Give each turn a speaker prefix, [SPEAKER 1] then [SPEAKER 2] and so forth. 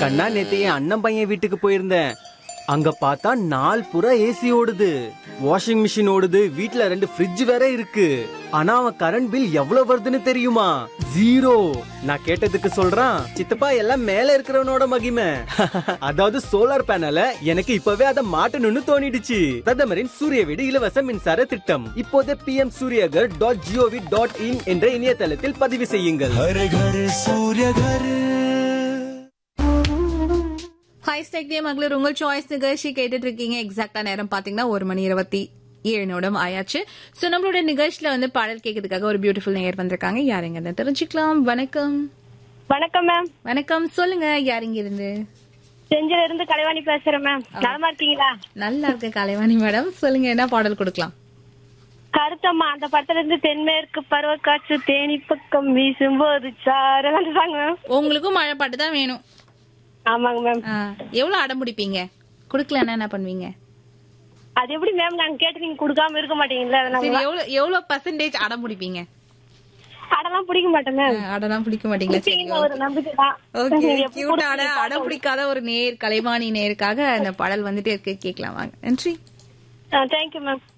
[SPEAKER 1] கண்ணா நேத்து என் அண்ணன் பையன் வீட்டுக்கு போயிருந்தேன் அங்க பார்த்தா நாள் புறா ஏசி ஓடுது வாஷிங் மிஷின் ஓடுது வீட்ல ரெண்டு ஃப்ரிட்ஜ் வேற இருக்கு ஆனா அவன் கரண்ட் பில் எவ்வளவு வருதுன்னு தெரியுமா ஜீரோ நான் கேட்டதுக்கு சொல்றான் சித்தப்பா எல்லாம் மேல இருக்கிறவனோட மகிமை அதாவது சோலார் பேனல எனக்கு இப்பவே அதை மாட்டணும்னு தோணிடுச்சு பிரதமரின் சூரிய வீடு இலவச மின்சார திட்டம் இப்போதே P M Suryaghar dot G O V dot in என்ற இணையதளத்தில் பதிவு செய்யுங்கள்
[SPEAKER 2] हर घर सूर्य घर
[SPEAKER 3] ஹாய் ஸ்டெக் டே மகளிர் உங்கள் சாய்ஸ் நிகழ்ச்சி கேட்டுட்டு இருக்கீங்க எக்ஸாக்டா நேரம் பாத்தீங்கன்னா ஒரு மணி இருபத்தி ஏழு நிமிடம் ஆயாச்சு சோ நம்மளோட நிகழ்ச்சியில வந்து பாடல் கேட்கறதுக்காக ஒரு பியூட்டிஃபுல் நேயர் வந்திருக்காங்க யாருங்க தெரிஞ்சுக்கலாம் வணக்கம்
[SPEAKER 4] வணக்கம் மேம்
[SPEAKER 3] வணக்கம் சொல்லுங்க யாருங்க இருந்து
[SPEAKER 4] செஞ்சில இருந்து கலைவாணி பேசுறேன் மேம் நலமா இருக்கீங்களா
[SPEAKER 3] நல்லா இருக்கு கலைவாணி மேடம் சொல்லுங்க என்ன பாடல் கொடுக்கலாம்
[SPEAKER 4] கருத்தம்மா அந்த படத்துல இருந்து தென்மேற்கு பருவக்காற்று தேனி பக்கம் வீசும்போது சார வந்துட்டாங்க மேம்
[SPEAKER 3] உங்களுக்கும் மழை பாட்டு தான் வேணும்
[SPEAKER 4] ஆமாங்க மேம்
[SPEAKER 3] ஆ, எவ்வளவு அடம் பிடிப்பீங்க குடுக்கலன்னா என்ன பண்ணுவீங்க
[SPEAKER 4] அது எப்படி மேம் நாங்க கேட்டு நீங்க கொடுக்காம இருக்க மாட்டீங்களா
[SPEAKER 3] சரி
[SPEAKER 4] அதனால
[SPEAKER 3] எவ்வளவு எவ்வளவு பர்சன்டேஜ் அடம் பிடிப்பீங்க
[SPEAKER 4] அடலாம் பிடிக்க மாட்டேன் மேம்
[SPEAKER 3] அடலாம் பிடிக்க மாட்டீங்களா சரி
[SPEAKER 4] பிடிப்பீங்க ஒரு நம்பிக்கை தான்
[SPEAKER 3] ஓகே
[SPEAKER 4] நீங்க எப்ப
[SPEAKER 3] கியூட்டான
[SPEAKER 4] கொடுப்பீங்க
[SPEAKER 3] அடம் பிடிக்காத ஒரு நேர் கலைவாணி நேருக்காக அந்த பாடல் வந்துட்டு இருக்கு கேட்கலாம் வாங்க நன்றி
[SPEAKER 4] தேங்க்யூ மேம்